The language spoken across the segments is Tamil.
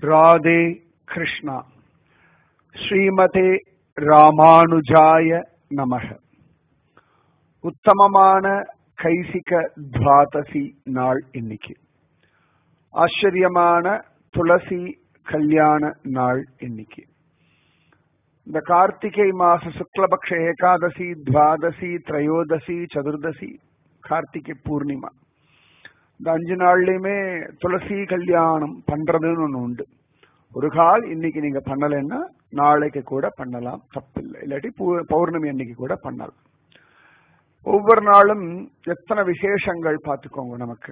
ராதே கிருஷ்ணா ஸ்ரீமதே ராமானுஜாய நமக உத்தமமான கைசிக துவாதசி நாள் இன்னைக்கு ஆச்சரியமான துளசி கல்யாண நாள் இன்னைக்கு இந்த கார்த்திகை மாச சுக்லபக்ஷ ஏகாதசி துவாதசி திரையோதசி சதுர்தசி கார்த்திகை பூர்ணிமா இந்த அஞ்சு நாள்லயுமே துளசி கல்யாணம் பண்றதுன்னு ஒண்ணு உண்டு ஒரு கால் இன்னைக்கு நீங்க பண்ணலைன்னா நாளைக்கு கூட பண்ணலாம் தப்பில்லை இல்லாட்டி பூ- பௌர்ணமி அன்னைக்கு கூட பண்ணலாம் ஒவ்வொரு நாளும் எத்தனை விசேஷங்கள் பார்த்துக்கோங்க நமக்கு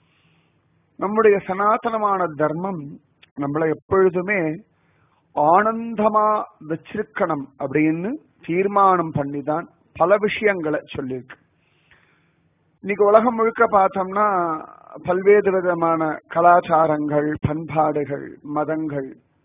நம்முடைய சனாதனமான தர்மம் நம்மளை எப்பொழுதுமே ஆனந்தமா வச்சிருக்கணும் அப்படின்னு தீர்மானம் பண்ணி தான் பல விஷயங்களை சொல்லியிருக்கு இன்னைக்கு உலகம் முழுக்க பார்த்தோம்னா பல்வேறு விதமான கலாச்சாரங்கள் பண்பாடுகள் மதங்கள்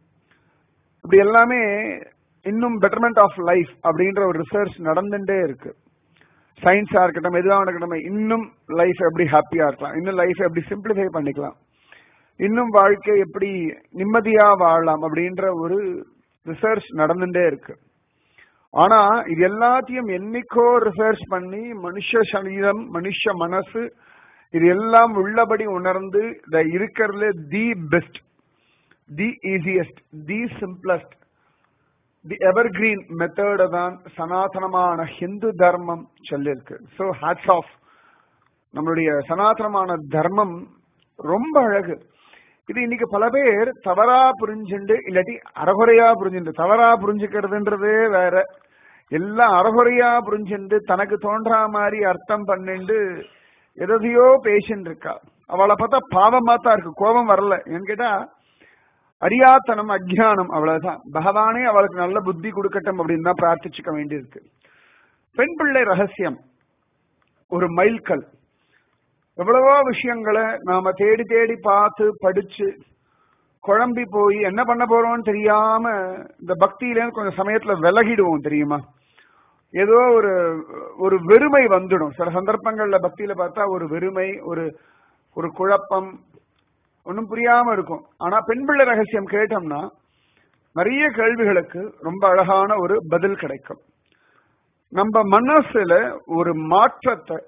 இப்படி எல்லாமே இன்னும் பெட்டர்மெண்ட் ஆஃப் லைஃப் அப்படின்ற ஒரு ரிசர்ச் நடந்துட்டே இருக்கு சயின்ஸா இருக்கட்டும் எதுவாக இருக்கட்டும் இன்னும் லைஃப் எப்படி ஹாப்பியா இருக்கலாம் இன்னும் லைஃப் எப்படி சிம்பிளிஃபை பண்ணிக்கலாம் இன்னும் வாழ்க்கை எப்படி நிம்மதியா வாழலாம் அப்படின்ற ஒரு ரிசர்ச் நடந்துட்டே இருக்கு ஆனா இது எல்லாத்தையும் என்னைக்கோ ரிசர்ச் பண்ணி மனுஷ சரீரம் மனுஷ மனசு இது எல்லாம் உள்ளபடி உணர்ந்து இத இருக்கிறதுல the best the easiest the simplest the evergreen மெத்தட தான் சனாதனமான ஹிந்து தர்மம் சொல்லியிருக்கு ஸோ ஹேட்ஸ் ஆஃப் நம்மளுடைய சனாதனமான தர்மம் ரொம்ப அழகு இது இன்னைக்கு பல பேர் தவறா புரிஞ்சுண்டு இல்லாட்டி அறகுறையா புரிஞ்சுண்டு தவறா புரிஞ்சுக்கிறதுன்றதே வேற எல்லாம் அறகுறையா புரிஞ்சுண்டு தனக்கு தோன்றா மாதிரி அர்த்தம் பண்ணிண்டு எதையோ பேசின்னு இருக்கா அவளை பார்த்தா பாவமா தான் இருக்கு கோபம் வரல ஏன்னு கேட்டா அறியாத்தனம் அஜ்ஞானம் அவ்வளவுதான் பகவானே அவளுக்கு நல்ல புத்தி கொடுக்கட்டும் அப்படின்னு தான் பிரார்த்திச்சுக்க வேண்டியிருக்கு பெண் பிள்ளை ரகசியம் ஒரு மைல்கல் எவ்வளவோ விஷயங்களை நாம தேடி தேடி பார்த்து படிச்சு குழம்பி போய் என்ன பண்ண போறோம்னு தெரியாம இந்த பக்தியில கொஞ்சம் சமயத்துல விலகிடுவோம் தெரியுமா ஏதோ ஒரு ஒரு வெறுமை வந்துடும் சில சந்தர்ப்பங்கள்ல பக்தியில பார்த்தா ஒரு வெறுமை ஒரு ஒரு குழப்பம் ஒன்றும் புரியாம இருக்கும் ஆனா பெண் பிள்ளை ரகசியம் கேட்டோம்னா நிறைய கேள்விகளுக்கு ரொம்ப அழகான ஒரு பதில் கிடைக்கும் நம்ம மனசுல ஒரு மாற்றத்தை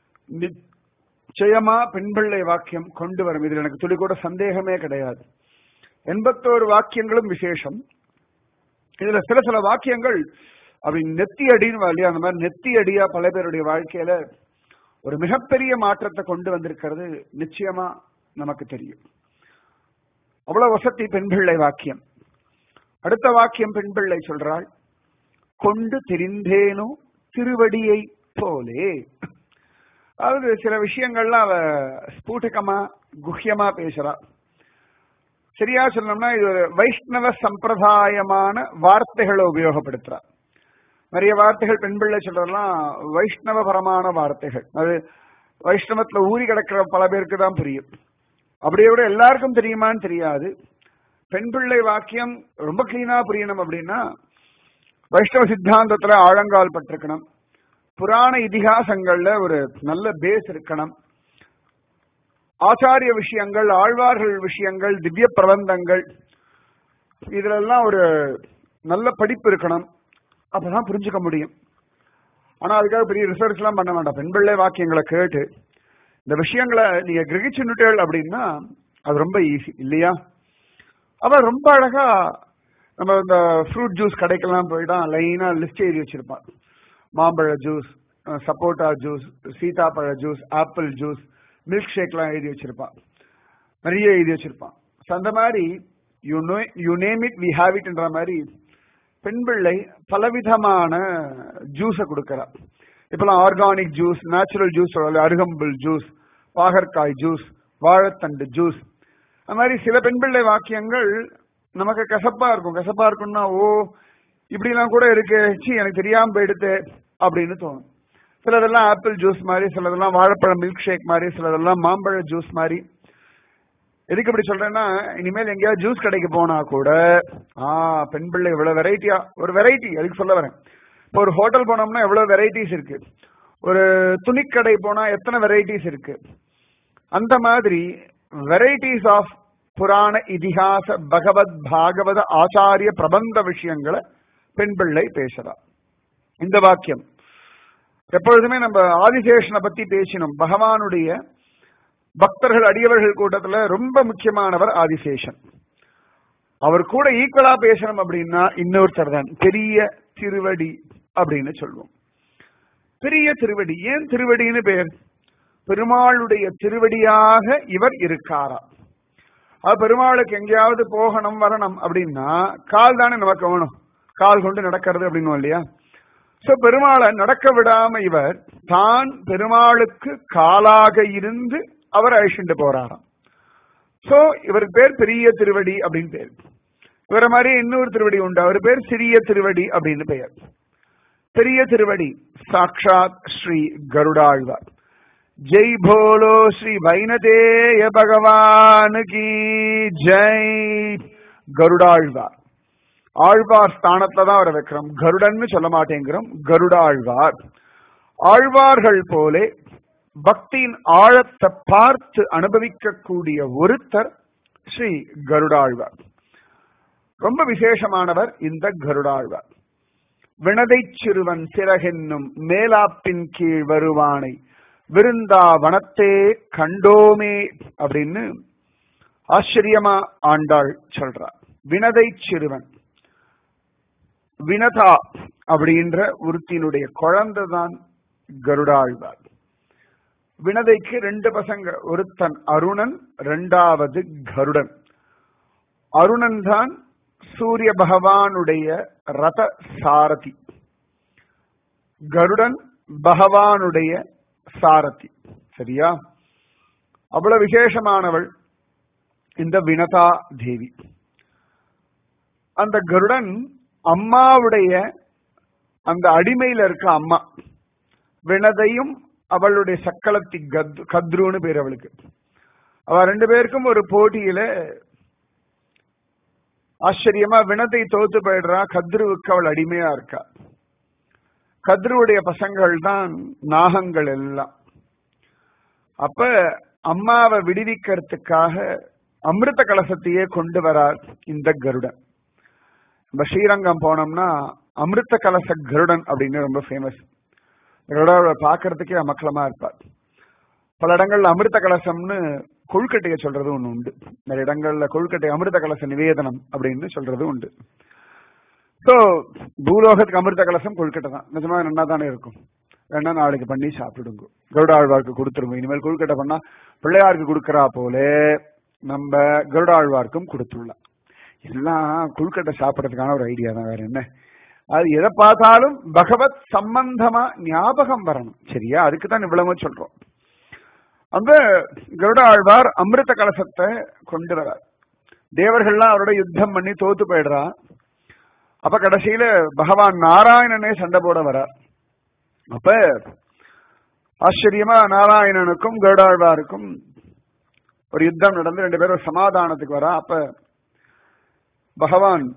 நிச்சயமா பெண் பிள்ளை வாக்கியம் கொண்டு வரும் இதுல எனக்கு துளி கூட சந்தேகமே கிடையாது எண்பத்தோரு வாக்கியங்களும் விசேஷம் இதுல சில சில வாக்கியங்கள் அப்படி நெத்தி அடின்னு இல்லையா அந்த மாதிரி நெத்தி அடியா பல பேருடைய வாழ்க்கையில ஒரு மிகப்பெரிய மாற்றத்தை கொண்டு வந்திருக்கிறது நிச்சயமா நமக்கு தெரியும் அவ்வளவு வசதி பெண் பிள்ளை வாக்கியம் அடுத்த வாக்கியம் பெண் பிள்ளை சொல்றாள் கொண்டு தெரிந்தேனோ திருவடியை போலே அதாவது சில விஷயங்கள்லாம் அவ ஸ்பூட்டகமா குஹ்யமா பேசுறா சரியா சொல்லணும்னா இது ஒரு வைஷ்ணவ சம்பிரதாயமான வார்த்தைகளை உபயோகப்படுத்துறா நிறைய வார்த்தைகள் பெண் பிள்ளை சொல்றதெல்லாம் வைஷ்ணவபரமான வார்த்தைகள் அது வைஷ்ணவத்துல ஊறி கிடக்கிற பல பேருக்கு தான் புரியும் அப்படியே விட எல்லாருக்கும் தெரியுமான்னு தெரியாது பெண் பிள்ளை வாக்கியம் ரொம்ப கிளீனா புரியணும் அப்படின்னா வைஷ்ணவ சித்தாந்தத்துல ஆழங்கால் பட்டிருக்கணும் புராண இதிகாசங்கள்ல ஒரு நல்ல பேஸ் இருக்கணும் ஆச்சாரிய விஷயங்கள் ஆழ்வார்கள் விஷயங்கள் திவ்ய பிரபந்தங்கள் இதுல எல்லாம் ஒரு நல்ல படிப்பு இருக்கணும் அப்பதான் புரிஞ்சுக்க முடியும் ஆனா அதுக்காக பெரிய ரிசர்ச் எல்லாம் பண்ண வேண்டாம் பெண் பிள்ளை வாக்கியங்களை கேட்டு இந்த விஷயங்களை நீங்க கிரகிச்சுட்டீர்கள் அப்படின்னா அது ரொம்ப ஈஸி இல்லையா அவ ரொம்ப அழகா நம்ம இந்த ஃப்ரூட் ஜூஸ் கடைக்கெல்லாம் போயிட்டா லைனா லிஸ்ட் எழுதி வச்சிருப்பான் மாம்பழ ஜூஸ் சப்போட்டா ஜூஸ் சீதாப்பழ ஜூஸ் ஆப்பிள் ஜூஸ் மில்க் ஷேக்லாம் எழுதி வச்சிருப்பான் நிறைய எழுதி வச்சிருப்பான் So, அந்த மாதிரி you know you name it we have இட்ன்ற மாதிரி பெண் பிள்ளை பலவிதமான ஜூஸை கொடுக்கறா இப்பெல்லாம் ஆர்கானிக் ஜூஸ் நேச்சுரல் ஜூஸ் அருகம்புல் ஜூஸ் பாகற்காய் ஜூஸ் வாழைத்தண்டு ஜூஸ் அந்த மாதிரி சில பெண் பிள்ளை வாக்கியங்கள் நமக்கு கசப்பா இருக்கும் கசப்பா இருக்கும்னா ஓ இப்படிலாம் கூட இருக்கு சி எனக்கு தெரியாம போயிடுத்து அப்படின்னு தோணும் சிலதெல்லாம் ஆப்பிள் ஜூஸ் மாதிரி சிலதெல்லாம் வாழைப்பழம் மில்க் ஷேக் மாதிரி சிலதெல்லாம் மாம்பழ ஜூஸ் மாதிரி எதுக்கு இப்படி சொல்றேன்னா இனிமேல் எங்கேயாவது ஜூஸ் கடைக்கு போனா கூட ஆ பெண் பிள்ளை இவ்வளவு வெரைட்டியா ஒரு வெரைட்டி அதுக்கு சொல்ல வரேன் இப்போ ஒரு ஹோட்டல் போனோம்னா எவ்வளவு வெரைட்டிஸ் இருக்கு ஒரு துணிக்கடை போனா எத்தனை வெரைட்டிஸ் இருக்கு அந்த மாதிரி வெரைட்டிஸ் ஆஃப் புராண இதிகாச பகவத் பாகவத ஆச்சாரிய பிரபந்த விஷயங்களை பெண் பிள்ளை பேசுறா இந்த வாக்கியம் எப்பொழுதுமே நம்ம ஆதிசேஷனை பத்தி பேசினோம் பகவானுடைய பக்தர்கள் அடியவர்கள் கூட்டத்துல ரொம்ப முக்கியமானவர் ஆதிசேஷன் அவர் கூட ஈக்குவலா பேசணும் அப்படின்னா இன்னொருத்தர் தான் பெரிய திருவடி அப்படின்னு சொல்லுவோம் பெரிய திருவடி ஏன் திருவடின்னு பேர் பெருமாளுடைய திருவடியாக இவர் இருக்காரா அது பெருமாளுக்கு எங்கேயாவது போகணும் வரணும் அப்படின்னா கால் தானே நமக்கு வேணும் கால் கொண்டு நடக்கிறது அப்படின்னு இல்லையா சோ பெருமாளை நடக்க விடாம இவர் தான் பெருமாளுக்கு காலாக இருந்து அவர் அழிச்சுட்டு போறாராம் சோ இவருக்கு பேர் பெரிய திருவடி அப்படின்னு பேர் இவர மாதிரி இன்னொரு திருவடி உண்டு அவர் பேர் சிறிய திருவடி அப்படின்னு பெயர் பெரிய திருவடி சாக்ஷாத் ஸ்ரீ கருடாழ்வார் ஜெய் போலோ ஸ்ரீ வைனதேய பகவானுக்கு ஜெய் கருடாழ்வார் ஆழ்வார் ஸ்தானத்துல தான் அவரை வைக்கிறோம் கருடன்னு சொல்ல மாட்டேங்கிறோம் கருடாழ்வார் ஆழ்வார்கள் போலே பக்தியின் ஆழத்தை பார்த்து அனுபவிக்கக்கூடிய ஒருத்தர் ஸ்ரீ கருடாழ்வார் ரொம்ப விசேஷமானவர் இந்த கருடாழ்வார் வினதை சிறுவன் சிறகென்னும் மேலாப்பின் கீழ் வருவானை விருந்தா வனத்தே கண்டோமே அப்படின்னு ஆச்சரியமா ஆண்டாள் சொல்றார் வினதை சிறுவன் வினதா அப்படின்ற ஒருத்தினுடைய குழந்தை தான் கருடாழ்வார் வினதைக்கு ரெண்டு பசங்க ஒருத்தன் அருணன் ரெண்டாவது கருடன் அருணன் தான் சூரிய பகவானுடைய ரத சாரதி கருடன் பகவானுடைய சாரதி சரியா அவ்வளவு விசேஷமானவள் இந்த வினதா தேவி அந்த கருடன் அம்மாவுடைய அந்த அடிமையில இருக்க அம்மா வினதையும் அவளுடைய சக்களத்தி கத் கத்ருன்னு பேர் அவளுக்கு அவ ரெண்டு பேருக்கும் ஒரு போட்டியில ஆச்சரியமா வினதை தோத்து போயிடுறா கத்ருவுக்கு அவள் அடிமையா இருக்கா கத்ருவுடைய பசங்கள் தான் நாகங்கள் எல்லாம் அப்ப அம்மாவை விடுவிக்கிறதுக்காக அமிர்த கலசத்தையே கொண்டு வரார் இந்த கருடன் நம்ம ஸ்ரீரங்கம் போனோம்னா அமிர்த கலச கருடன் அப்படின்னு ரொம்ப ஃபேமஸ் கருடாவை பார்க்கறதுக்கே அமக்கலமா இருப்பார் பல இடங்கள்ல அமிர்த கலசம்னு கொழுக்கட்டைய சொல்றது ஒண்ணு உண்டு நிறைய இடங்கள்ல கொழுக்கட்டை அமிர்த கலச நிவேதனம் அப்படின்னு சொல்றது உண்டு சோ பூலோகத்துக்கு அமிர்த கலசம் கொழுக்கட்டை தான் நிஜமா நல்லா தானே இருக்கும் வேணா நாளைக்கு பண்ணி சாப்பிடுங்க கருடாழ்வார்க்கு கொடுத்துருங்க இனிமேல் கொழுக்கட்டை பண்ணா பிள்ளையாருக்கு கொடுக்கறா போல நம்ம கருடாழ்வார்க்கும் கொடுத்துடலாம் எல்லாம் கொழுக்கட்டை சாப்பிடறதுக்கான ஒரு ஐடியா தான் வேற என்ன அது எதை பார்த்தாலும் பகவத் சம்பந்தமா ஞாபகம் வரணும் சரியா அதுக்கு தான் இவ்வளவு சொல்றோம் அந்த கருட ஆழ்வார் அமிர்த கலசத்தை கொண்டு வரார் தேவர்கள்லாம் அவரோட யுத்தம் பண்ணி தோத்து போயிடுறா அப்ப கடைசியில பகவான் நாராயணனே சண்டை போட வரார் அப்ப ஆச்சரியமா நாராயணனுக்கும் கருடாழ்வாருக்கும் ஒரு யுத்தம் நடந்து ரெண்டு பேரும் சமாதானத்துக்கு வரா அப்ப பகவான்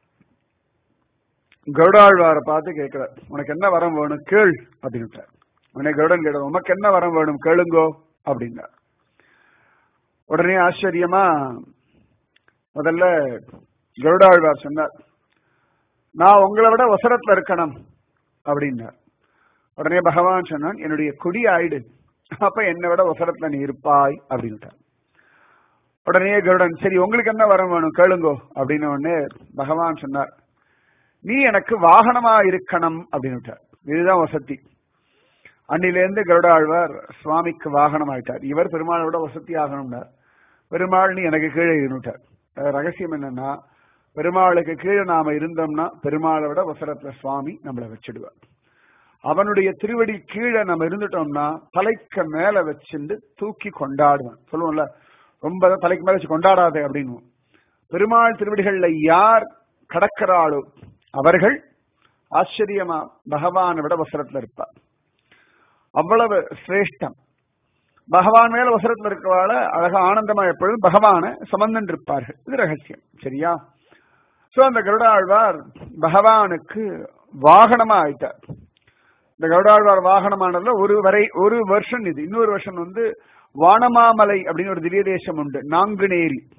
கருடாழ்வாரை பார்த்து கேட்கிறார் உனக்கு என்ன வரம் வேணும் கேள் அப்படின்னு உடனே கருடன் கேட்ட உனக்கு என்ன வரம் வேணும் கேளுங்கோ அப்படின்னார் உடனே ஆச்சரியமா முதல்ல கருடாழ்வார் சொன்னார் நான் உங்களை விட வசரத்துல இருக்கணும் அப்படின்னார் உடனே பகவான் சொன்னான் என்னுடைய கொடி ஆயிடு அப்ப என்னை விட வசரத்துல நீ இருப்பாய் அப்படின்ட்டார் உடனே கருடன் சரி உங்களுக்கு என்ன வரம் வேணும் கேளுங்கோ அப்படின்னு உடனே பகவான் சொன்னார் நீ எனக்கு வாகனமா இருக்கணும் அப்படின்னு இதுதான் வசதி அன்னிலேருந்து கருட ஆழ்வார் சுவாமிக்கு வாகனம் ஆயிட்டார் இவர் பெருமாளோட வசதி ஆகணும்னார் பெருமாள் நீ எனக்கு கீழே இருந்துட்டார் ரகசியம் என்னன்னா பெருமாளுக்கு கீழே நாம இருந்தோம்னா பெருமாளை விட வசரத்துல சுவாமி நம்மளை வச்சிடுவார் அவனுடைய திருவடி கீழே நம்ம இருந்துட்டோம்னா தலைக்கு மேல வச்சுட்டு தூக்கி கொண்டாடுவான் சொல்லுவோம்ல ரொம்ப தலைக்கு மேல வச்சு கொண்டாடாதே அப்படின்னு பெருமாள் திருவடிகள்ல யார் கடக்கிறாளோ அவர்கள் ஆச்சரியமா பகவானை விட வசரத்துல இருப்பார் அவ்வளவு சிரேஷ்டம் பகவான் மேல வசரத்துல இருக்கிறவாள அழகா ஆனந்தமா எப்பொழுதும் பகவான சம்பந்தன் இருப்பார்கள் இது ரகசியம் சரியா சோ அந்த கருடாழ்வார் பகவானுக்கு வாகனமா ஆயிட்டார் இந்த கருடாழ்வார் வாகனமானதுல ஒரு வரை ஒரு வருஷம் இது இன்னொரு வருஷம் வந்து வானமாமலை அப்படின்னு ஒரு திவ்ய தேசம் உண்டு நாங்குநேரி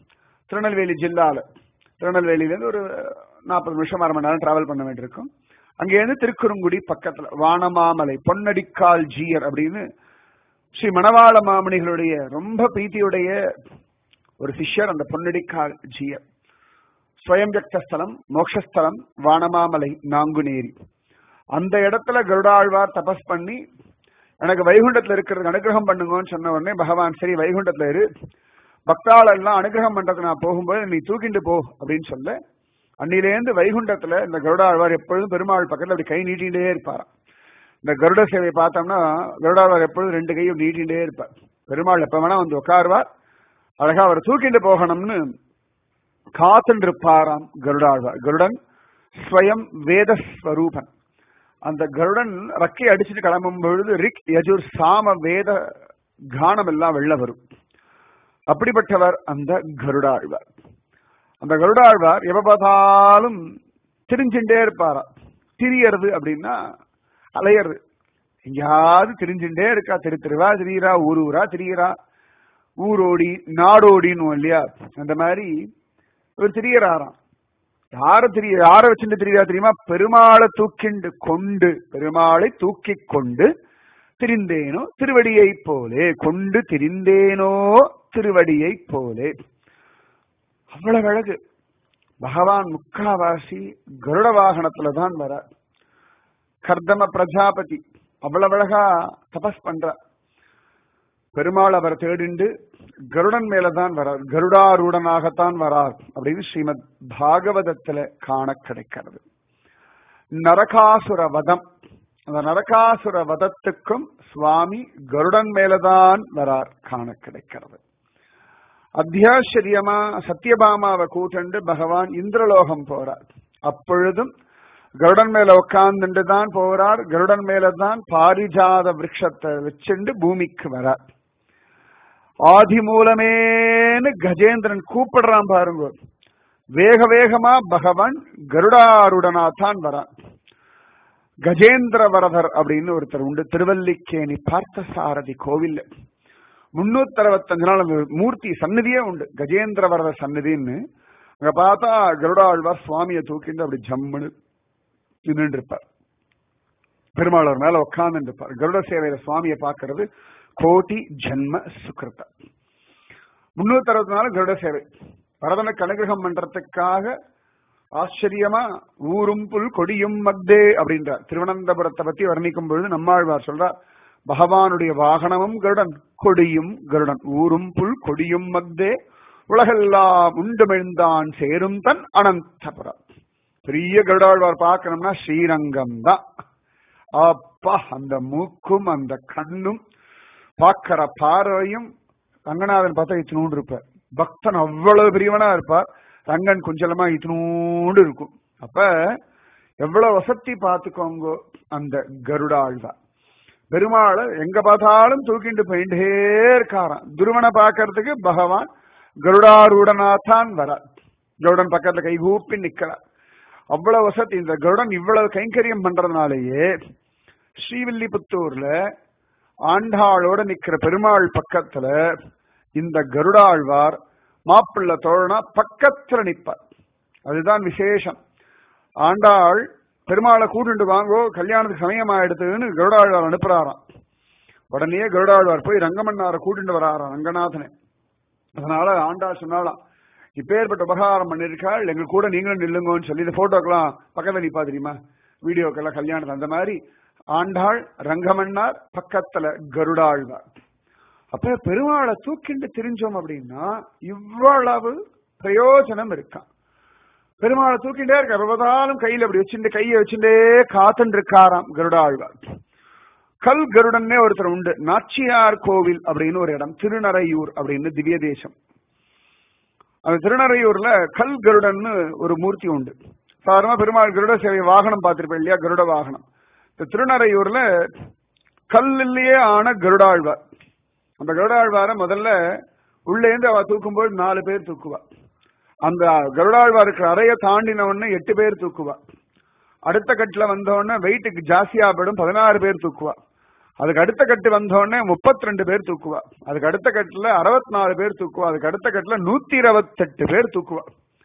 திருநெல்வேலி ஜில்லால திருநெல்வேலியிலேருந்து ஒரு நாற்பது நிமிஷம் அரை மணி நேரம் டிராவல் பண்ண வேண்டியிருக்கும் அங்கேருந்து திருக்குறுங்குடி பக்கத்துல வானமாமலை பொன்னடிக்கால் ஜீயர் அப்படின்னு ஸ்ரீ மணவாள மாமணிகளுடைய ரொம்ப பிரீத்தியுடைய ஒரு சிஷ்யர் அந்த பொன்னடிக்கால் ஜீயர் ஸ்வயம் ஸ்தலம் மோக்ஷஸ்தலம் வானமாமலை நாங்குநேரி அந்த இடத்துல கருடாழ்வார் தபஸ் பண்ணி எனக்கு வைகுண்டத்துல இருக்கிறதுக்கு அனுகிரகம் பண்ணுங்கன்னு சொன்ன உடனே பகவான் சரி வைகுண்டத்துல இரு பக்தாள் எல்லாம் அனுகிரகம் பண்றதுக்கு நான் போகும்போது நீ தூக்கிட்டு போ அப்படின்னு சொல்ல அன்னிலேருந்து வைகுண்டத்துல இந்த கருடாழ்வார் எப்பொழுதும் பெருமாள் பக்கத்துல அப்படி கை நீட்டிகிட்டே இருப்பாராம் இந்த கருட சேவை பார்த்தோம்னா கருடாழ்வார் எப்பொழுதும் ரெண்டு கையும் நீட்டிகிட்டே இருப்பார் பெருமாள் எப்ப வேணா வந்து உட்காருவார் அழகா அவர் தூக்கிட்டு போகணும்னு காத்துட்டு இருப்பாராம் கருடாழ்வார் கருடன் ஸ்வயம் வேதஸ்வரூபன் அந்த கருடன் ரக்கை அடிச்சுட்டு கிளம்பும் பொழுது ரிக் யஜுர் சாம வேத கானம் எல்லாம் வெளில வரும் அப்படிப்பட்டவர் அந்த கருடாழ்வார் அந்த கருடாழ்வார் எப்ப பார்த்தாலும் திரிஞ்சுட்டே இருப்பாரா திரியறது அப்படின்னா அலையறது எங்கேயாவது திரிஞ்சுட்டே இருக்கா திரு திருவா திரியிறா ஊர் ஊரா திரியிறா ஊரோடி நாடோடின்னு இல்லையா அந்த மாதிரி இவர் திரியறாராம் யார திரிய யார வச்சுட்டு திரியா தெரியுமா பெருமாளை தூக்கிண்டு கொண்டு பெருமாளை தூக்கி கொண்டு திரிந்தேனோ திருவடியை போலே கொண்டு திரிந்தேனோ திருவடியை போலே அவ்வளவு அழகு பகவான் முக்காவாசி கருட வாகனத்துல தான் வர கர்தம பிரஜாபதி அவ்வளவு அழகா தபஸ் பண்ற பெருமாள் அவர் தேடிண்டு கருடன் மேலதான் வரார் கருடாரூடனாகத்தான் வரார் அப்படின்னு ஸ்ரீமத் பாகவதத்துல காண கிடைக்கிறது நரகாசுர வதம் அந்த நரகாசுர வதத்துக்கும் சுவாமி கருடன் மேலதான் வரார் காண கிடைக்கிறது அத்தியாச்சரியமா சத்யபாமாவை கூட்டண்டு பகவான் இந்திரலோகம் போறார் அப்பொழுதும் கருடன் மேல உட்கார்ந்துட்டு தான் போறார் கருடன் மேலதான் பாரிஜாத விரக்ஷத்தை வச்சுண்டு பூமிக்கு வரார் ஆதி மூலமேன்னு கஜேந்திரன் கூப்பிடுறான் பாருங்க வேக வேகமா பகவான் கருடாருடனா தான் வரான் கஜேந்திர வரதர் அப்படின்னு ஒருத்தர் உண்டு திருவல்லிக்கேணி பார்த்த சாரதி கோவில் முன்னூத்தி அறுபத்தஞ்சு நாள் அந்த மூர்த்தி சன்னதியே உண்டு கஜேந்திர வரதர் சன்னதின்னு அங்க பார்த்தா கருடாழ்வார் சுவாமியை தூக்கிட்டு அப்படி ஜம்முன்னு நின்று இருப்பார் பெருமாள் அவர் மேல உட்கார்ந்து இருப்பார் கருட சேவையில சுவாமியை பார்க்கறது கோட்டி ஜென்ம சுக்கிருத்த முன்னூத்தி அறுபத்தி நாலு கருட சேவை வரதனுக்கு அனுகிரகம் பண்றதுக்காக ஆச்சரியமா ஊரும் புல் கொடியும் மக்தே அப்படின்றார் திருவனந்தபுரத்தை பத்தி வர்ணிக்கும் பொழுது நம்மாழ்வார் சொல்றார் பகவானுடைய வாகனமும் கருடன் கொடியும் கருடன் ஊரும் புல் கொடியும் மக்தே உலகெல்லாம் உண்டுமிழ்ந்தான் சேரும் தன் அனந்தபுரம் பெரிய கருடாழ்வார் பார்க்கணும்னா ஸ்ரீரங்கம் தான் அப்பா அந்த மூக்கும் அந்த கண்ணும் பார்க்கிற பார்வையும் ரங்கநாதன் பார்த்தா இத்தினூண்டு இருப்பார் பக்தன் அவ்வளவு பெரியவனா இருப்பார் ரங்கன் குஞ்சலமா இத்தினூண்டு இருக்கும் அப்ப எவ்வளவு வசதி பார்த்துக்கோங்க அந்த கருடாழ்வார் பெருமாளை எங்க பார்த்தாலும் தூக்கிட்டு போயிட்டே இருக்காராம் துருவனை பார்க்கறதுக்கு பகவான் கருடாரூடனாத்தான் வரார் கருடன் பக்கத்துல கைகூப்பி நிக்கிறார் அவ்வளவு வசதி இந்த கருடன் இவ்வளவு கைங்கரியம் பண்றதுனாலேயே ஸ்ரீவில்லிபுத்தூர்ல ஆண்டாளோட நிக்கிற பெருமாள் பக்கத்துல இந்த கருடாழ்வார் மாப்பிள்ள தோழனா பக்கத்துல நிப்பார் அதுதான் விசேஷம் ஆண்டாள் பெருமாளை கூட்டுண்டு வாங்கோ கல்யாணத்துக்கு சமயம் ஆயிடுதுன்னு கருடாழ்வார் அனுப்புறாராம் உடனே கருடாழ்வார் போய் ரங்கமன்னாரை கூட்டிட்டு வராராம் ரங்கநாதனை அதனால ஆண்டாள் சொன்னாலாம் இப்பேற்பட்ட உபகாரம் பண்ணிருக்காள் எங்க கூட நீங்களும் நில்லுங்கன்னு சொல்லி இந்த போட்டோக்கெல்லாம் பக்கத்துல நிப்பா தெரியுமா வீடியோக்கெல்லாம் கல்யாணம் அந்த மாதிரி ஆண்டாள் ரங்கமன்னார் பக்கத்துல கருடாழ்வார் அப்ப பெருமாளை தூக்கிண்டு திரிஞ்சோம் அப்படின்னா இவ்வளவு பிரயோஜனம் இருக்கான் பெருமாளை தூக்கிட்டே இருக்க எப்பதாலும் கையில அப்படி வச்சுட்டு கையை வச்சுட்டே காத்துட்டு இருக்காராம் கருடாழ்வார் கல் கருடன்னே ஒருத்தர் உண்டு நாச்சியார் கோவில் அப்படின்னு ஒரு இடம் திருநறையூர் அப்படின்னு திவ்ய தேசம் அந்த திருநறையூர்ல கல் கருடன்னு ஒரு மூர்த்தி உண்டு சாதாரணமா பெருமாள் கருட சேவை வாகனம் பார்த்திருப்பேன் இல்லையா கருட வாகனம் இந்த திருநறையூர்ல கல்லிலேயே ஆன கருடாழ்வார் அந்த கருடாழ்வார முதல்ல உள்ளேந்து அவ தூக்கும்போது நாலு பேர் தூக்குவா அந்த கருடாழ்வார் இருக்கிற அறைய தாண்டின உடனே எட்டு பேர் தூக்குவா அடுத்த கட்டில வந்த உடனே வெயிட்டுக்கு ஜாஸ்தியா போயிடும் பதினாறு பேர் தூக்குவா அதுக்கு அடுத்த கட்டு வந்தோடனே முப்பத்தி ரெண்டு பேர் தூக்குவா அதுக்கு அடுத்த கட்டுல அறுபத்தி நாலு பேர் தூக்குவா அதுக்கு அடுத்த கட்டுல நூத்தி இருபத்தெட்டு பேர் தூக்குவா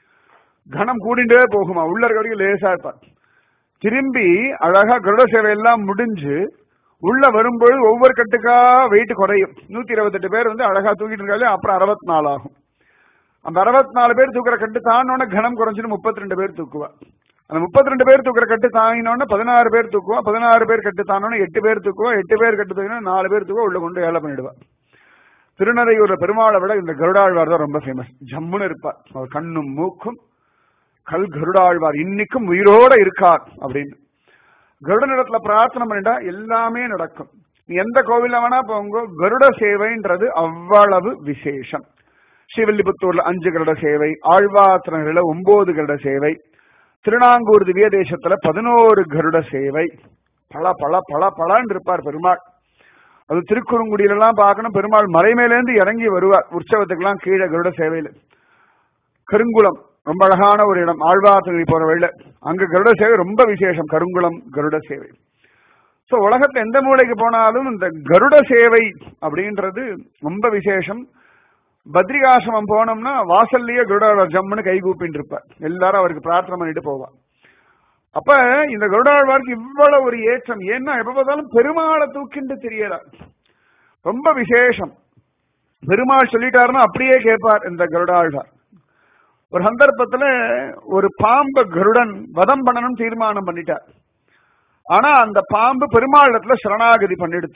கணம் கூடிண்டே போகுமா உள்ள இருக்க வரைக்கும் லேசா இருப்பார் திரும்பி அழகா கருட சேவை எல்லாம் முடிஞ்சு உள்ள வரும்போது ஒவ்வொரு கட்டுக்கா வெயிட் குறையும் நூத்தி இருபத்தெட்டு பேர் வந்து அழகா தூக்கிட்டு இருக்காங்க அப்புறம் அறுபத்தி நாலு ஆகும் அந்த அறுபத்தி நாலு பேர் தூக்குற கட்டு தானோட கணம் குறைஞ்சுன்னு முப்பத்தி ரெண்டு பேர் தூக்குவா அந்த முப்பத்தி ரெண்டு பேர் தூக்குற கட்டு தாங்கினோன்னு பதினாறு பேர் தூக்குவா பதினாறு பேர் கட்டு தானோன்னு எட்டு பேர் தூக்குவா எட்டு பேர் கட்டு தூக்கினா நாலு பேர் தூக்குவா உள்ள கொண்டு ஏழை பண்ணிடுவா திருநறையூர்ல பெருமாளை விட இந்த கருடாழ்வார் தான் ரொம்ப ஃபேமஸ் ஜம்முன்னு இருப்பார் அவர் கண்ணும் மூக்கும் கல் கருடாழ்வார் இன்னைக்கும் உயிரோட இருக்கார் அப்படின்னு கருடனிடத்துல பிரார்த்தனை பண்ணிட்டா எல்லாமே நடக்கும் நீ எந்த கோவில்ல வேணா போங்க கருட சேவைன்றது அவ்வளவு விசேஷம் ஸ்ரீவில்லிபுத்தூர்ல அஞ்சு கருட சேவை ஆழ்வாத்திரங்கள ஒன்பது கருட சேவை திருநாங்கூர் திவ்ய தேசத்துல பதினோரு கருட சேவை பல பல பல பலன்னு இருப்பார் பெருமாள் அது திருக்குறுங்குடியிலெல்லாம் பார்க்கணும் பெருமாள் மலை மேலேந்து இறங்கி வருவார் உற்சவத்துக்கெல்லாம் கீழே கருட சேவையில கருங்குளம் ரொம்ப அழகான ஒரு இடம் ஆழ்வார்த்தகிரி போற வழியில அங்க கருட சேவை ரொம்ப விசேஷம் கருங்குளம் கருட சேவை சோ உலகத்துல எந்த மூலைக்கு போனாலும் இந்த கருட சேவை அப்படின்றது ரொம்ப விசேஷம் பத்ரிகாசிரமம் போனோம்னா வாசல்லயே கருட ஜம்முன்னு கை கூப்பின்னு இருப்பார் எல்லாரும் அவருக்கு பிரார்த்தனை பண்ணிட்டு போவா அப்ப இந்த கருடாழ்வாருக்கு இவ்வளவு ஒரு ஏற்றம் ஏன்னா எப்ப பார்த்தாலும் பெருமாளை தூக்கிண்டு தெரியறார் ரொம்ப விசேஷம் பெருமாள் சொல்லிட்டாருன்னா அப்படியே கேட்பார் இந்த கருடாழ்வார் ஒரு சந்தர்ப்பத்துல ஒரு பாம்பை கருடன் வதம் பண்ணணும் தீர்மானம் பண்ணிட்டார் ஆனா அந்த பாம்பு பெருமாளத்துல சரணாகதி பண்ணிடுத்து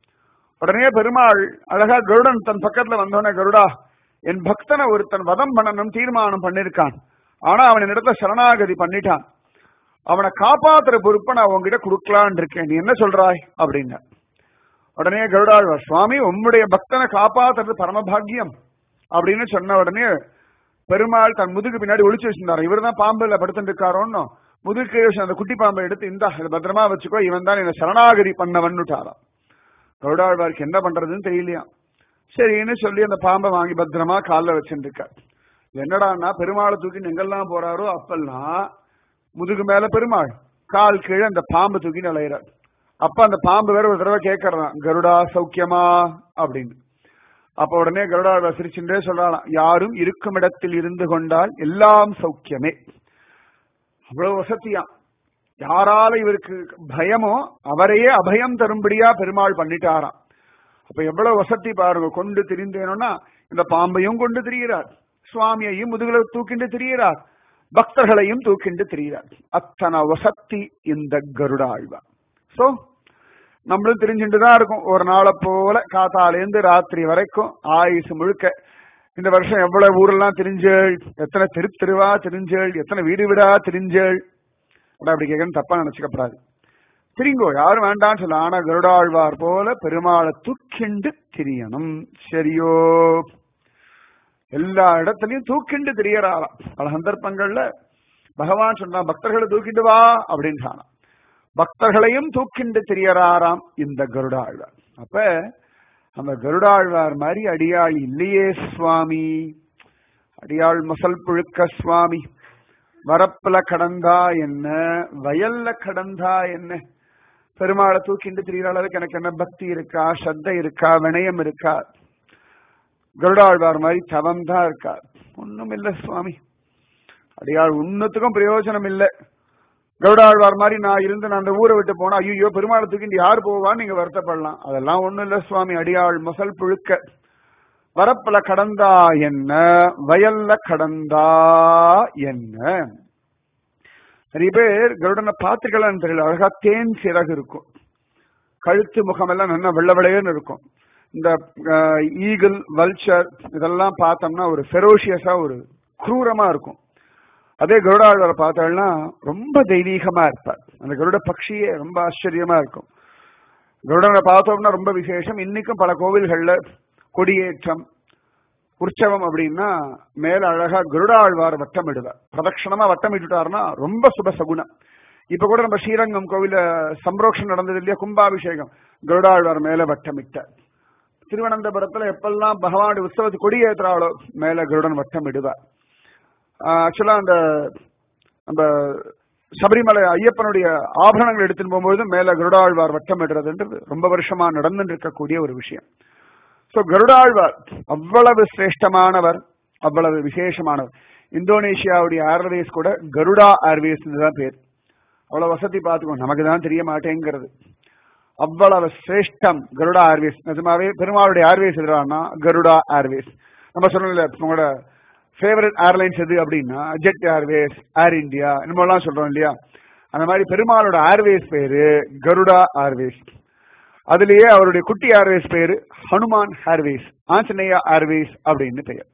உடனே பெருமாள் அழகா கருடன் தன் பக்கத்துல வந்தோடனே கருடா என் பக்தனை ஒருத்தன் வதம் பண்ணணும் தீர்மானம் பண்ணிருக்கான் ஆனா அவன் இடத்துல சரணாகதி பண்ணிட்டான் அவனை காப்பாத்துற பொறுப்பை நான் உங்ககிட்ட கொடுக்கலான் இருக்கேன் நீ என்ன சொல்றாய் அப்படின்னா உடனே கருடாழ்வார் சுவாமி உம்முடைய பக்தனை காப்பாத்துறது பரமபாகியம் அப்படின்னு சொன்ன உடனே பெருமாள் தன் முதுகு பின்னாடி ஒளிச்சு வச்சிருந்தாரு இவர் தான் பாம்புல படுத்துட்டு இருக்காரோன்னு முதுகு கீழே வச்சு அந்த குட்டி பாம்பை எடுத்து இந்தா இதை பத்திரமா வச்சுக்கோ இவன் தான் என்ன சரணாகதி பண்ணவன்னுட்டாராம் கருடாழ்வாருக்கு என்ன பண்றதுன்னு தெரியலையா சரின்னு சொல்லி அந்த பாம்பை வாங்கி பத்திரமா காலில் வச்சுட்டு இருக்கார் என்னடான்னா பெருமாளை தூக்கி எங்கெல்லாம் போறாரோ அப்பெல்லாம் முதுகு மேல பெருமாள் கால் கீழே அந்த பாம்பு தூக்கி நிலையிறார் அப்ப அந்த பாம்பு வேற ஒரு தடவை கேட்கறான் கருடா சௌக்கியமா அப்படின்னு அப்ப உடனே கருடா சிரிச்சுட்டே சொல்றாளாம் யாரும் இருக்கும் இடத்தில் இருந்து கொண்டால் எல்லாம் சௌக்கியமே அவ்வளவு வசதியா யாரால இவருக்கு பயமோ அவரையே அபயம் தரும்படியா பெருமாள் பண்ணிட்டாராம் அப்ப எவ்வளவு வசதி பாருங்க கொண்டு திரிந்தேனோன்னா இந்த பாம்பையும் கொண்டு திரிகிறார் சுவாமியையும் முதுகுல தூக்கிண்டு திரிகிறார் பக்தர்களையும் தூக்கிண்டு திரிகிறார் அத்தனை வசத்தி இந்த கருடாழ்வா சோ நம்மளும் தெரிஞ்சுட்டு தான் இருக்கும் ஒரு நாளை போல காத்தாலேருந்து ராத்திரி வரைக்கும் ஆயுசு முழுக்க இந்த வருஷம் எவ்வளவு ஊரெல்லாம் தெரிஞ்சேள் எத்தனை தெரு தெருவா தெரிஞ்சேள் எத்தனை வீடு வீடா தெரிஞ்சேள் அப்படி கேட்கணும் தப்பா நினைச்சுக்கப்படாது திரிங்கோ யாரும் வேண்டாம்னு சொல்ல ஆனா கருடாழ்வார் போல பெருமாளை தூக்கிண்டு திரியணும் சரியோ எல்லா இடத்துலயும் தூக்கிண்டு திரியறாராம் பல சந்தர்ப்பங்கள்ல பகவான் சொன்னா பக்தர்களை தூக்கிட்டு வா அப்படின்னு சொன்னான் பக்தர்களையும் தூக்கிண்டு திரியறாராம் இந்த கருடாழ்வார் அப்ப அந்த கருடாழ்வார் மாதிரி அடியாள் இல்லையே சுவாமி அடியாள் மசல் புழுக்க சுவாமி வரப்புல கடந்தா என்ன வயல்ல கடந்தா என்ன பெருமாளை தூக்கிண்டு திரிகிற அளவுக்கு எனக்கு என்ன பக்தி இருக்கா ஸ்ரத்த இருக்கா வினயம் இருக்கா கருடாழ்வார் மாதிரி தவம் தான் இருக்கா ஒண்ணும் இல்ல சுவாமி அடியாள் உன்னத்துக்கும் பிரயோஜனம் இல்லை கருடாழ்வார் மாதிரி நான் இருந்து நான் அந்த ஊரை விட்டு போனா ஐயோ பெருமாளை தூக்கிட்டு யார் போவான்னு நீங்க வருத்தப்படலாம் அதெல்லாம் ஒண்ணும் இல்ல சுவாமி அடியாள் மசல் புழுக்க வரப்புல கடந்தா என்ன வயல்ல கடந்தா என்ன நிறைய பேர் கருடனை பார்த்துக்கலான்னு தெரியல அழகா தேன் சிறகு இருக்கும் கழுத்து முகமெல்லாம் நல்லா வெள்ள வெள்ளையன்னு இருக்கும் இந்த ஈகிள் வல்ச்சர் இதெல்லாம் பார்த்தோம்னா ஒரு ஃபெரோஷியஸா ஒரு குரூரமா இருக்கும் அதே கருடாழ்வாரை பார்த்தோம்னா ரொம்ப தெய்வீகமா இருப்பார் அந்த கருட பட்சியே ரொம்ப ஆச்சரியமா இருக்கும் கருடனை பார்த்தோம்னா ரொம்ப விசேஷம் இன்னைக்கும் பல கோவில்கள்ல கொடியேற்றம் உற்சவம் அப்படின்னா மேல அழகா கருடாழ்வார் வட்டமிடுவார் பிரதட்சணமா வட்டமிட்டுட்டாருன்னா ரொம்ப சுப சகுனம் இப்ப கூட நம்ம ஸ்ரீரங்கம் கோவில சம்ரோக்ஷம் நடந்தது இல்லையா கும்பாபிஷேகம் கருடாழ்வார் மேல வட்டமிட்டார் திருவனந்தபுரத்துல எப்பெல்லாம் பகவானுடைய உற்சவத்து கொடியேற்றாலோ மேல கருடன் வட்டமிடுவார் ஆக்சுவலா அந்த நம்ம சபரிமலை ஐயப்பனுடைய ஆபரணங்கள் எடுத்துட்டு போகும்போது மேல கருடாழ்வார் வட்டமிடுறதுன்றது ரொம்ப வருஷமா நடந்துட்டு இருக்கக்கூடிய ஒரு விஷயம் சோ கருடாழ்வார் அவ்வளவு சிரேஷ்டமானவர் அவ்வளவு விசேஷமானவர் இந்தோனேஷியாவுடைய ஏர்வேஸ் கூட கருடா ஏர்வேஸ் தான் பேர் அவ்வளவு வசதி பார்த்துக்கோ நமக்கு தான் தெரிய மாட்டேங்கிறது அவ்வளவு சிரேஷ்டம் கருடா ஏர்வேஸ் நிஜமாவே பெருமாளுடைய ஏர்வேஸ் எதுனா கருடா ஏர்வேஸ் நம்ம சொல்லல உங்களோட ஃபேவரட் ஏர்லைன்ஸ் எது அப்படின்னா ஜெட் ஏர்வேஸ் ஏர் இந்தியா எல்லாம் சொல்றோம் இல்லையா அந்த மாதிரி பெருமாளோட ஏர்வேஸ் பேரு கருடா ஏர்வேஸ் அதுலயே அவருடைய குட்டி ஏர்வேஸ் பேரு ஹனுமான் ஏர்வேஸ் ஆஞ்சநேயா ஏர்வேஸ் அப்படின்னு பெயர்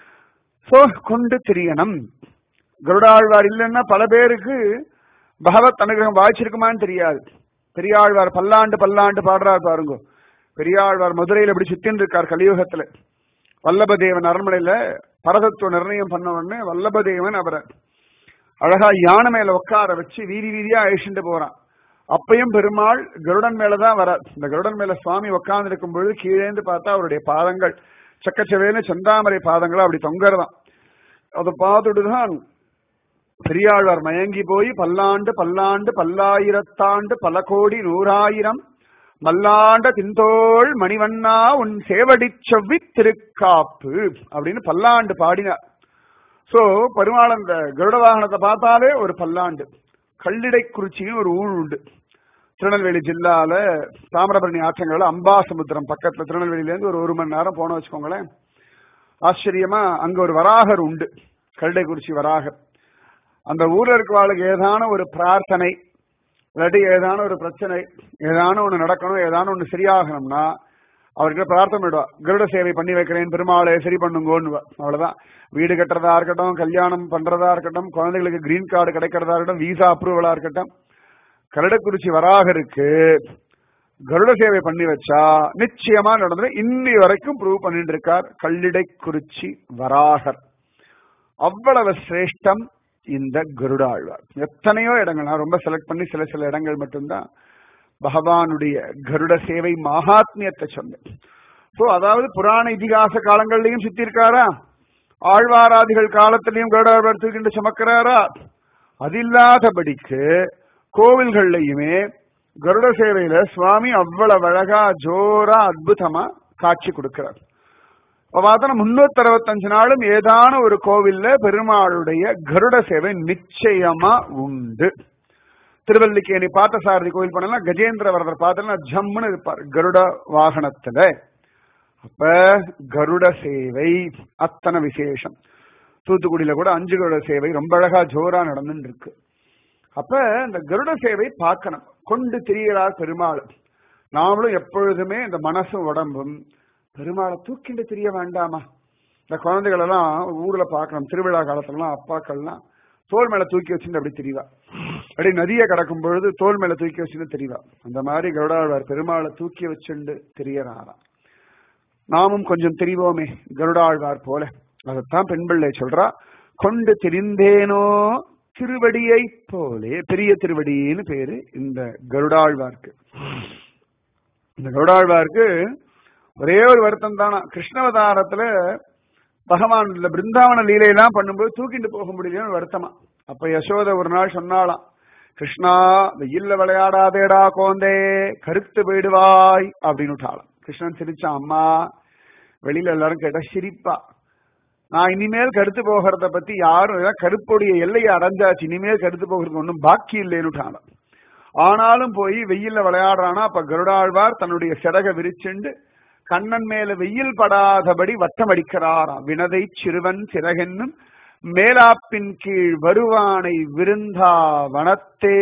சோ கொண்டு திரியணும் கருடாழ்வார் இல்லைன்னா பல பேருக்கு பகவத் அனுகிரகம் வாய்ச்சிருக்குமான்னு தெரியாது பெரியாழ்வார் பல்லாண்டு பல்லாண்டு பாடுறார் பாருங்க பெரியாழ்வார் மதுரையில் எப்படி சுத்தின்னு இருக்கார் கலியுகத்துல வல்லபதேவன் அரண்மனையில பரதத்துவ நிர்ணயம் பண்ண உடனே வல்லபதேவன் அவரை அழகா யானை மேல உட்கார வச்சு வீதி வீதியா அழிச்சுட்டு போறான் அப்பயும் பெருமாள் கருடன் மேலதான் வர இந்த கருடன் மேல சுவாமி உட்கார்ந்து இருக்கும் பொழுது கீழேந்து பார்த்தா அவருடைய பாதங்கள் சக்கச்சவேன்னு செந்தாமரை பாதங்களா அப்படி தொங்கறதான் அதை பார்த்துட்டுதான் பெரியாழ்வார் மயங்கி போய் பல்லாண்டு பல்லாண்டு பல்லாயிரத்தாண்டு பல கோடி நூறாயிரம் மல்லாண்ட தின்தோள் மணிவண்ணா உன் சேவடி செவ்வி திருக்காப்பு அப்படின்னு பல்லாண்டு பாடினார் சோ பெருமாள் அந்த கருட வாகனத்தை பார்த்தாலே ஒரு பல்லாண்டு கல்லிடை குறிச்சின்னு ஒரு ஊழ் உண்டு திருநெல்வேலி ஜில்லால தாமிரபரணி ஆற்றங்கள்ல அம்பாசமுத்திரம் பக்கத்துல திருநெல்வேலியில இருந்து ஒரு ஒரு மணி நேரம் போன வச்சுக்கோங்களேன் ஆச்சரியமா அங்க ஒரு வராகர் உண்டு கல்லிடை குறிச்சி வராகர் அந்த ஊர்ல இருக்கவாளுக்கு ஏதான ஒரு பிரார்த்தனை இல்லாட்டி ஏதான ஒரு பிரச்சனை ஏதான ஒண்ணு நடக்கணும் ஏதான ஒண்ணு சரியாகணும்னா அவர்கிட்ட பிரார்த்தனை பண்ணிடுவா கருட சேவை பண்ணி வைக்கிறேன் பெருமாளை சரி பண்ணுங்கோன்னு அவ்வளவுதான் வீடு கட்டுறதா இருக்கட்டும் கல்யாணம் பண்றதா இருக்கட்டும் குழந்தைகளுக்கு கிரீன் கார்டு கிடைக்கிறதா இருக்கட்டும் விசா அப்ரூவலா இருக்கட்டும் கருடக்குறிச்சி வராகருக்கு கருட சேவை பண்ணி வச்சா நிச்சயமா நடந்தது இன்னி வரைக்கும் ப்ரூவ் பண்ணிட்டு இருக்கார் கல்லிடை குறிச்சி வராகர் அவ்வளவு சிரேஷ்டம் இந்த கருடாழ்வார் எத்தனையோ இடங்கள் நான் ரொம்ப செலக்ட் பண்ணி சில சில இடங்கள் மட்டும்தான் பகவானுடைய கருட சேவை மகாத்மியத்தை சொன்னேன் சோ அதாவது புராண இதிகாச காலங்கள்லயும் சுத்தி இருக்காரா ஆழ்வாராதிகள் காலத்திலையும் கருடாழ்வார் தூக்கிட்டு சுமக்கிறாரா அது இல்லாதபடிக்கு கோவில்கள்லயுமே கருட சேவையில சுவாமி அவ்வளவு அழகா ஜோரா அற்புதமா காட்சி கொடுக்கிறார் இப்ப பார்த்தோன்னா முன்னூத்தி அறுபத்தஞ்சு நாளும் ஏதான ஒரு கோவில்ல பெருமாளுடைய கருட சேவை நிச்சயமா உண்டு திருவல்லிக்கேணி பார்த்தசாரதி கோவில் போனா கஜேந்திர வரதர் பார்த்தோம்னா ஜம்முன்னு இருப்பார் கருட வாகனத்துல அப்ப கருட சேவை அத்தனை விசேஷம் தூத்துக்குடியில கூட அஞ்சு கருட சேவை ரொம்ப அழகா ஜோரா நடந்துட்டு இருக்கு அப்ப இந்த கருட சேவை பார்க்கணும் கொண்டு திரிகிறார் பெருமாள் நாமளும் எப்பொழுதுமே இந்த மனசும் உடம்பும் பெருமாளை தூக்கிட்டு தெரிய வேண்டாமா இந்த குழந்தைகள் எல்லாம் ஊர்ல பார்க்கணும் திருவிழா காலத்துலலாம் அப்பாக்கள்லாம் தோல் மேல தூக்கி வச்சுட்டு அப்படி தெரியவா அப்படி நதியை கடக்கும் பொழுது தோல் மேல தூக்கி வச்சுட்டு தெரியவா அந்த மாதிரி கருடாழ்வார் பெருமாளை தூக்கி வச்சுண்டு தெரியறாராம் நாமும் கொஞ்சம் தெரிவோமே கருடாழ்வார் போல அதைத்தான் பெண் பிள்ளை சொல்றா கொண்டு தெரிந்தேனோ திருவடியை போலே பெரிய திருவடின்னு பேரு இந்த கருடாழ்வார்க்கு இந்த கருடாழ்வார்க்கு ஒரே ஒரு வருத்தம் தானா கிருஷ்ணவதாரத்துல பகவான் இந்த பிருந்தாவன லீலையெல்லாம் பண்ணும்போது தூக்கிட்டு போக முடியலன்னு வருத்தமா அப்ப யசோத ஒரு நாள் சொன்னாலாம் கிருஷ்ணா வெயில்ல விளையாடாதேடா கோந்தே கருத்து போயிடுவாய் அப்படின்னு விட்டாளாம் கிருஷ்ணன் சிரிச்சான் அம்மா வெளியில எல்லாரும் கேட்டா சிரிப்பா நான் இனிமேல் கருத்து போகிறத பத்தி யாரும் கருப்புடைய எல்லையை அடைஞ்சாச்சு இனிமேல் கருத்து போகிறது ஒன்றும் பாக்கி இல்லைன்னு ஆனாலும் போய் வெயில்ல விளையாடுறானா அப்ப கருடாழ்வார் தன்னுடைய சிறக விரிச்சுண்டு கண்ணன் மேல வெயில் படாதபடி வட்டம் அடிக்கிறாராம் வினதை சிறுவன் சிறகென்னும் மேலாப்பின் கீழ் வருவானை விருந்தா வனத்தே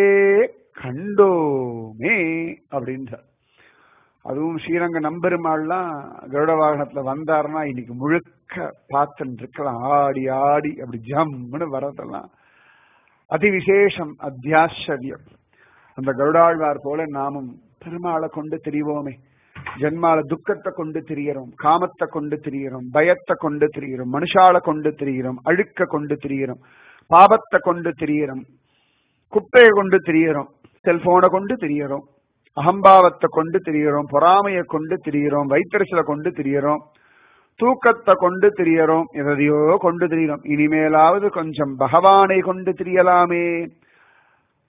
கண்டோமே அப்படின்றார் அதுவும் ஸ்ரீரங்க நம்பெருமாள்லாம் கருட வாகனத்துல வந்தாருன்னா இன்னைக்கு முழுக்க பார்த்துட்டு இருக்கலாம் ஆடி ஆடி அப்படி ஜம்னு வரதெல்லாம் அதி விசேஷம் அத்தியாச்சரியம் அந்த கருடாழ்வார் போல நாமும் பெருமாளை கொண்டு திரிவோமே ஜென்மால துக்கத்தை கொண்டு திரியறோம் காமத்தை கொண்டு திரியறோம் பயத்தை கொண்டு திரியறோம் மனுஷால கொண்டு திரியறோம் அழுக்க கொண்டு திரியறோம் பாபத்தை கொண்டு திரியறோம் குப்பையை கொண்டு திரியறோம் செல்போனை கொண்டு திரியறோம் அகம்பாவத்தை கொண்டு திரியறோம் பொறாமையை கொண்டு திரியறோம் வைத்தரிசலை கொண்டு திரியறோம் தூக்கத்தை கொண்டு திரியறோம் எதையோ கொண்டு திரியறோம் இனிமேலாவது கொஞ்சம் பகவானை கொண்டு திரியலாமே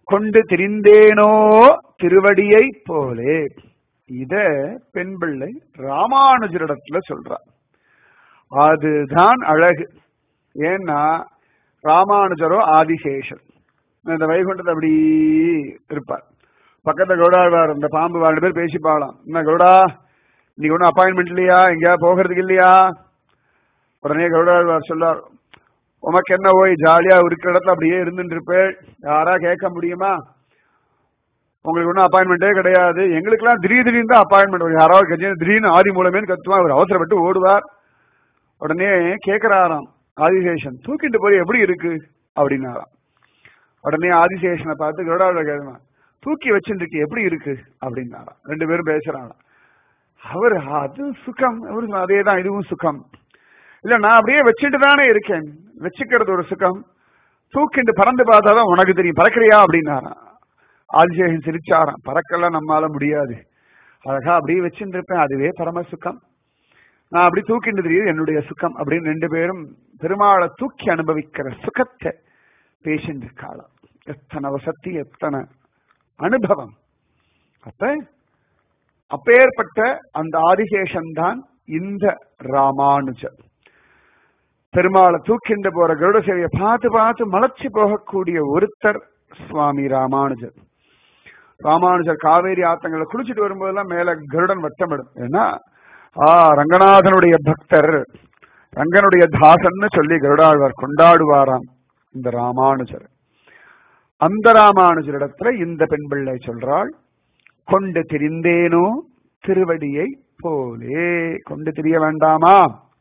கொண்டு திரிந்தேனோ திருவடியை போலே இத பெண் பிள்ளை ராமானுஜரிடத்துல சொல்றார் அதுதான் அழகு ஏன்னா ராமானுஜரோ ஆதிசேஷன் இந்த வைகுண்டத்தை அப்படி இருப்பார் பக்கத்துல கௌடாழ்வார் இந்த பாம்பு ரெண்டு பேர் பேசிப்பாளாம் என்ன கௌடா இன்னைக்கு ஒன்றும் அப்பாயின்மெண்ட் இல்லையா எங்கேயா போகிறதுக்கு இல்லையா உடனே கௌடாழ்வார் சொல்லார் உமக்கு என்ன போய் ஜாலியா இருக்கிற இடத்துல அப்படியே இருந்துட்டு இருப்பேன் யாரா கேட்க முடியுமா உங்களுக்கு ஒன்றும் அப்பாயின்மெண்ட்டே கிடையாது எங்களுக்கெல்லாம் திடீர் திடீர்னு தான் அப்பாயின்மெண்ட் வரும் யாராவது கட்சி திடீர்னு ஆதி மூலமேன்னு கத்துவான் அவர் அவசரப்பட்டு ஓடுவார் உடனே கேட்கிறாராம் ஆதிசேஷன் தூக்கிட்டு போய் எப்படி இருக்கு அப்படின்னாராம் உடனே ஆதிசேஷனை பார்த்து கருடாவில் கேட்கலாம் தூக்கி வச்சுருக்கு எப்படி இருக்கு அப்படின்னாராம் ரெண்டு பேரும் பேசுறாங்க அவர் அது சுகம் அவரு அதே தான் இதுவும் சுகம் இல்ல நான் அப்படியே வச்சுட்டு தானே இருக்கேன் வச்சுக்கிறது ஒரு சுகம் தூக்கிட்டு பறந்து பார்த்தாதான் உனக்கு தெரியும் பறக்கிறியா அப்படின்னாராம் ஆதிசேஷன் சிரிச்சாராம் பறக்கலாம் நம்மால முடியாது அழகா அப்படியே வச்சுட்டு இருப்பேன் அதுவே பரம சுகம் நான் அப்படி தூக்கிட்டு தெரியுது என்னுடைய சுகம் அப்படின்னு ரெண்டு பேரும் பெருமாளை தூக்கி அனுபவிக்கிற சுகத்தை பேசிட்டு இருக்காளாம் எத்தனை வசதி எத்தனை அனுபவம் அப்ப அப்பேற்பட்ட அந்த ஆதிசேஷன் தான் இந்த ராமானுஜர் பெருமாளை தூக்கிண்டு போற கருட சேவையை பார்த்து பார்த்து மலைச்சு போகக்கூடிய ஒருத்தர் சுவாமி ராமானுஜர் ராமானுஜர் காவேரி ஆத்தங்களை குளிச்சுட்டு வரும்போதெல்லாம் மேல கருடன் வட்டமிடும் ஏன்னா ஆ ரங்கநாதனுடைய பக்தர் ரங்கனுடைய தாசன்னு சொல்லி கருடாழ்வார் கொண்டாடுவாராம் இந்த ராமானுஜர் அந்த ராமானுஜரிடத்துல இந்த பெண் பிள்ளை சொல்றாள் கொண்டு திரிந்தேனோ திருவடியை போலே கொண்டு திரிய வேண்டாமா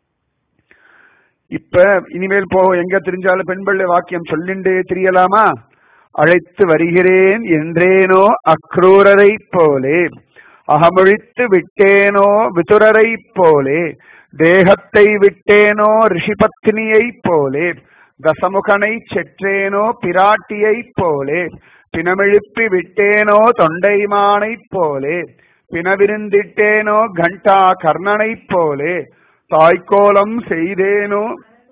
இப்ப இனிமேல் போ எங்க தெரிஞ்சாலும் பெண் பிள்ளை வாக்கியம் சொல்லிண்டே திரியலாமா அழைத்து வருகிறேன் என்றேனோ அக்ரூரரை போலே அகமொழித்து விட்டேனோ விதுரரை போலே தேகத்தை விட்டேனோ ரிஷிபத்னியை போலே தசமுகனை செற்றேனோ பிராட்டியை போலே பிணமெழுப்பி விட்டேனோ தொண்டைமானை போலே பிணவிருந்திட்டேனோ கண்டா கர்ணனை போலே தாய்க்கோலம் செய்தேனோ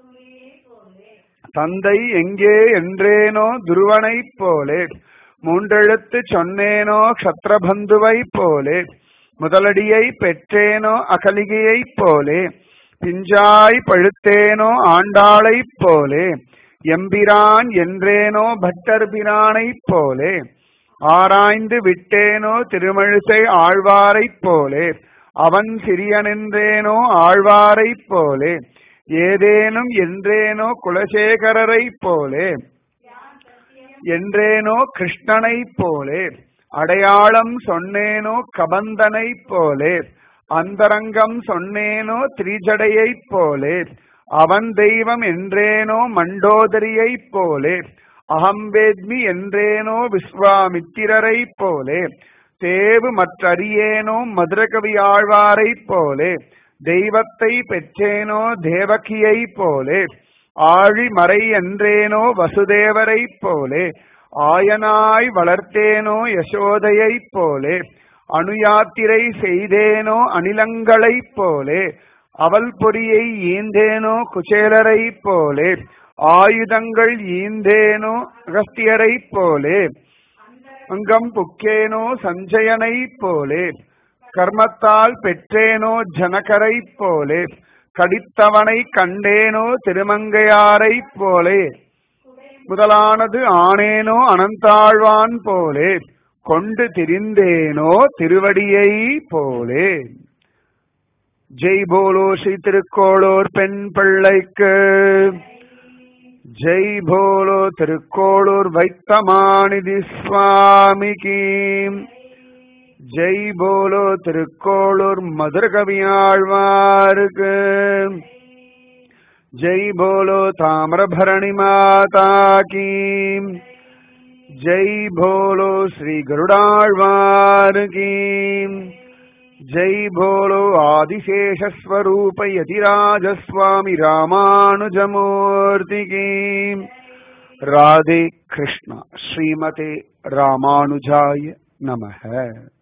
தந்தை எங்கே என்றேனோ துருவனை போலே மூன்றெழுத்து சொன்னேனோ க்ஷத்ரபந்துவை போலே முதலடியை பெற்றேனோ அகலிகையை போலே பிஞ்சாய் பழுத்தேனோ ஆண்டாளை போலே எம்பிரான் என்றேனோ பட்டர் பிரானைப் போலே ஆராய்ந்து விட்டேனோ திருமழிசை ஆழ்வாரைப் போலே அவன் சிறியனென்றேனோ ஆழ்வாரைப் போலே ஏதேனும் என்றேனோ குலசேகரரைப் போலே என்றேனோ கிருஷ்ணனைப் போலே அடையாளம் சொன்னேனோ கபந்தனைப் போலே அந்தரங்கம் சொன்னேனோ திரிஜடையைப் போலே அவன் தெய்வம் என்றேனோ மண்டோதரியைப் போலே அகம் வேத்மி என்றேனோ விஸ்வாமித்திரரைப் போலே தேவு மற்றறியேனோ மதுரகவி ஆழ்வாரைப் போலே தெய்வத்தை பெற்றேனோ தேவகியைப் போலே ஆழி மறை என்றேனோ வசுதேவரைப் போலே ஆயனாய் வளர்த்தேனோ யசோதையைப் போலே அணுயாத்திரை செய்தேனோ அணிலங்களைப் போலே அவல் பொறியை ஈந்தேனோ குச்சேலரைப் போலே ஆயுதங்கள் ஈந்தேனோ அகஸ்தியரைப் போலே அங்கம் புக்கேனோ சஞ்சயனைப் போலே கர்மத்தால் பெற்றேனோ ஜனகரைப் போலே கடித்தவனை கண்டேனோ திருமங்கையாரைப் போலே முதலானது ஆனேனோ அனந்தாழ்வான் போலே கொண்டு திரிந்தேனோ திருவடியை போலே ஜெய் போலோ ஸ்ரீ திருக்கோளூர் பெண் பிள்ளைக்கு ஜெய் போலோ திருக்கோளூர் வைத்தமாநிதி சுவாமிக்கு ஜெய் போலோ திருக்கோளூர் மதுரகவியாழ்வாருக்கு ஜெய் போலோ தாமிரபரணி மாதா கீ ஜெய் போலோ ஸ்ரீ கருடாழ்வார் கீ ஜெய் போலோ ஆதிசேஷஸ்வரூப யதிராஜஸ்வாமி ராமானுஜமூர்த்தி கீ ராதே கிருஷ்ணா ஸ்ரீமதே ராமானுஜாய நமः